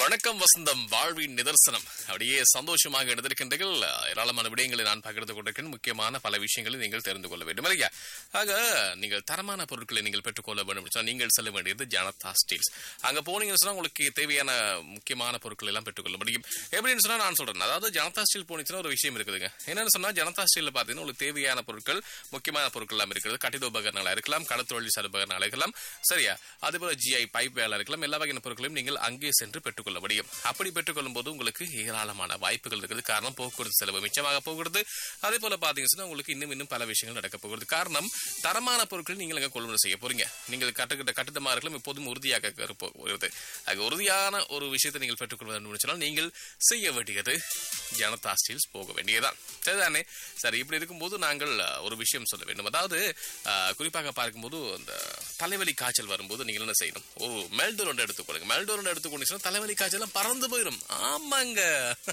வணக்கம் வசந்தம் வாழ்வின் நிதர்சனம் அப்படியே சந்தோஷமாக எடுத்திருக்கின்றீர்கள் ஏராளமான விடயங்களை நான் பகிர்ந்து கொண்டிருக்கிறேன் முக்கியமான பல விஷயங்களை நீங்கள் தெரிந்து கொள்ள வேண்டும் இல்லையா ஆக நீங்கள் தரமான பொருட்களை நீங்கள் பெற்றுக்கொள்ள வேண்டும் என்று சொன்னால் நீங்கள் செல்ல வேண்டியது ஜனதா ஸ்டீல்ஸ் அங்க போனீங்கன்னு சொன்னா உங்களுக்கு தேவையான முக்கியமான பொருட்கள் எல்லாம் பெற்றுக்கொள்ள முடியும் எப்படின்னு சொன்னா நான் சொல்றேன் அதாவது ஜனதா ஸ்டீல் போனீங்கன்னா ஒரு விஷயம் இருக்குதுங்க என்னன்னு சொன்னா ஜனதா ஸ்டீல்ல பாத்தீங்கன்னா உங்களுக்கு தேவையான பொருட்கள் முக்கியமான பொருட்கள் எல்லாம் இருக்கிறது கட்டிட உபகரணங்களா இருக்கலாம் கடத்தொழில் சார் உபகரணங்களா இருக்கலாம் சரியா அதே போல ஜிஐ பைப் வேலை இருக்கலாம் எல்லா வகையான பொருட்களையும் நீங்கள் அங்கே சென்று பெற்றுக்கொள்ள முடியும் அப்படி பெற்றுக்கொள்ளும் போது உங்களுக்கு ஏராளமான வாய்ப்புகள் இருக்குது காரணம் போக்குவரத்து செலவு மிச்சமாக போகிறது அதே போல பாத்தீங்கன்னா சொன்னா உங்களுக்கு இன்னும் இன்னும் பல விஷயங்கள் நடக்க போகிறது காரணம் தரமான பொருட்கள் நீங்கள் அங்க கொள்முதல் செய்ய போறீங்க நீங்கள் கட்டுக்கிட்ட கட்டிடமா இருக்கலாம் எப்போதும் உறுதியாக போகிறது ஆக உறுதியான ஒரு விஷயத்தை நீங்கள் பெற்றுக்கொள்ள வேண்டும் என்று சொன்னால் நீங்கள் செய்ய வேண்டியது ஜனதா ஸ்டீல்ஸ் போக வேண்டியதுதான் சரிதானே சரி இப்படி இருக்கும்போது நாங்கள் அஹ், ஒரு விஷயம் சொல்ல வேண்டும் அதாவது அஹ், குறிப்பாக பார்க்கும்போது அந்த தலைவலி காய்ச்சல் வரும்போது நீங்கள் என்ன செய்யணும் ஒரு மெல்டோர் ஒன்று எடுத்துக்கொள்ளுங்க மெல்டோர் ஒன்று எடுத்துக்கொண்டீங்கன்னா தலைவலி காய்ச்சல் பறந்து போயிடும் ஆமாங்க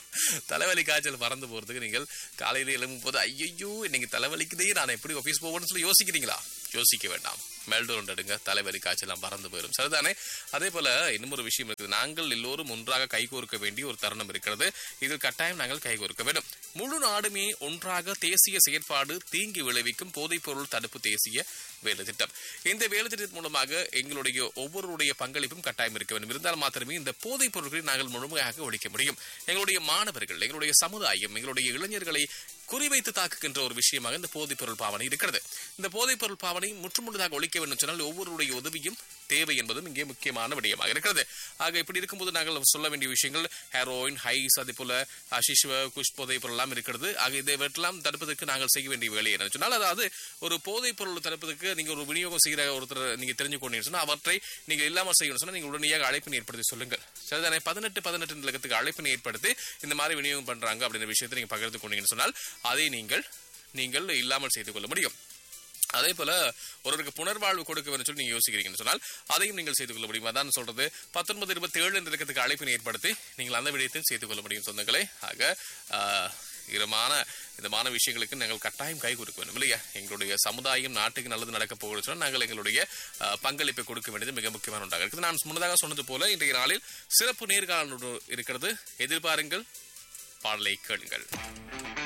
தலைவலி காய்ச்சல் பறந்து போறதுக்கு நீங்கள் காலையில எழும்பும் போது ஐயோ இன்னைக்கு தலைவலிக்குதே நான் எப்படி ஆஃபீஸ் போகணும்னு சொல்லி யோசிக்கிறீங்களா யோசிக்க வேண்டாம் மெல்டோர் ஒன்று எடுங்க தலைவலி காய்ச்சலாம் பறந்து போயிடும் சரிதானே அதே போல இன்னும் ஒரு விஷயம் இருக்குது நாங்கள் எல்லோரும் ஒன்றாக கைகோர்க்க வேண்டிய ஒரு தருணம் இருக்கிறது இதில் கட்டாயம் நாங்கள் கைகோர்க்க வேண்டும் முழு நாடுமே ஒன்றாக தேசிய செயற்பாடு தீங்கி விளைவிக்கும் போதைப் பொருள் தடுப்பு தேசிய வேலை திட்டம் இந்த வேலை திட்டத்தின் மூலமாக எங்களுடைய ஒவ்வொருடைய பங்களிப்பும் கட்டாயம் இருக்க வேண்டும் இருந்தால் மாத்திரமே இந்த போதைப் பொருட்களை நாங்கள் முழுமையாக ஒழிக்க முடியும் எங்களுடைய மாணவர்கள் எங்களுடைய சமுதாயம் எங்களுடைய இளைஞர்களை குறிவைத்து தாக்குகின்ற ஒரு விஷயமாக இந்த போதைப் பொருள் பாவனை இருக்கிறது இந்த போதைப் பொருள் பாவனை முற்றுமுழுதாக ஒழிக்க வேண்டும் சொன்னால் ஒவ்வொருடைய உதவியும் தேவை என்பதும் இங்கே முக்கியமான விடயமாக இருக்கிறது ஆக இப்படி இருக்கும்போது நாங்கள் சொல்ல வேண்டிய விஷயங்கள் ஹெரோயின் ஹைஸ் அதே போல அசிஷ்வ குஷ் போதைப் பொருள் எல்லாம் இருக்கிறது ஆக இதைவற்றெல்லாம் தடுப்பதற்கு நாங்கள் செய்ய வேண்டிய வேலை என்ன சொன்னால் அதாவது ஒரு போதைப் பொருள் தடுப்பதற்கு நீங்க ஒரு விநியோகம் செய்கிற ஒருத்தர் நீங்க தெரிஞ்சு கொண்டீங்கன்னு சொன்னா அவற்றை நீங்க இல்லாமல் செய்யணும் சொன்னா நீங்க உடனடியாக அழைப்பினை ஏற்படுத்தி சொல்லுங்கள் சரிதானே பதினெட்டு பதினெட்டு நிலக்கத்துக்கு அழைப்பினை ஏற்படுத்தி இந்த மாதிரி விநியோகம் பண்றாங்க அப்படின்ற விஷயத்தை நீங்க பகிர்ந்து கொண்டீங்கன்னு சொன்னால் அதை நீங்கள் நீங்கள் இல்லாமல் செய்து கொள்ள முடியும் அதே போல ஒருவருக்கு புனர்வாழ்வு கொடுக்க வேண்டும் சொல்லி நீங்க யோசிக்கிறீங்கன்னு சொன்னால் அதையும் நீங்கள் செய்து கொள்ள முடியும் அதான் சொல்றது பத்தொன்பது இருபத்தி ஏழு நிலக்கத்துக்கு அழைப்பினை ஏற்படுத்தி நீங்கள் அந்த விடயத்தையும் செய்து கொள்ள முடியும் சொந்தங்களே ஆக ஆஹ், இதமான இதமான விஷயங்களுக்கு நாங்கள் கட்டாயம் கை கொடுக்க வேண்டும் இல்லையா எங்களுடைய சமுதாயம் நாட்டுக்கு நல்லது நடக்க போகிறது சொன்னால் நாங்கள் எங்களுடைய ஆஹ், பங்களிப்பை கொடுக்க வேண்டியது மிக முக்கியமான ஒன்றாக இருக்குது நான் முன்னதாக சொன்னது போல இன்றைய நாளில் சிறப்பு நேர்காணல் ஒன்று இருக்கிறது எதிர்பாருங்கள் பாடலை கேளுங்கள்